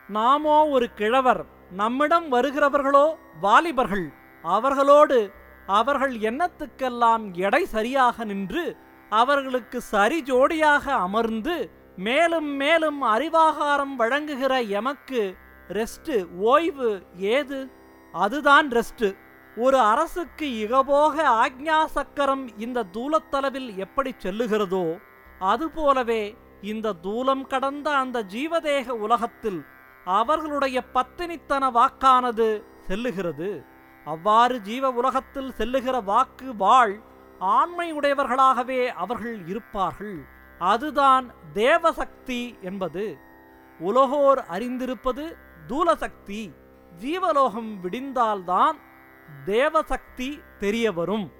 நாமோ ஒரு கிழவர் நம்மிடம் வருகிறவர்களோ வாலிபர்கள் அவர்களோடு அவர்கள் எண்ணத்துக்கெல்லாம் எடை சரியாக நின்று அவர்களுக்கு சரி ஜோடியாக அமர்ந்து மேலும் மேலும் அறிவாகாரம் வழங்குகிற எமக்கு ரெஸ்ட் ஓய்வு ஏது அதுதான் ரெஸ்ட் ஒரு அரசுக்கு இகபோக ஆக்ஞா சக்கரம் இந்த தூலத்தளவில் எப்படி செல்லுகிறதோ அதுபோலவே இந்த தூலம் கடந்த அந்த ஜீவதேக உலகத்தில் அவர்களுடைய பத்தினித்தன வாக்கானது செல்லுகிறது அவ்வாறு ஜீவ உலகத்தில் செல்லுகிற வாக்கு வாழ் ஆண்மையுடையவர்களாகவே அவர்கள் இருப்பார்கள் அதுதான் தேவசக்தி என்பது உலகோர் அறிந்திருப்பது தூலசக்தி ஜீவலோகம் விடிந்தால்தான் தேவசக்தி தெரிய வரும்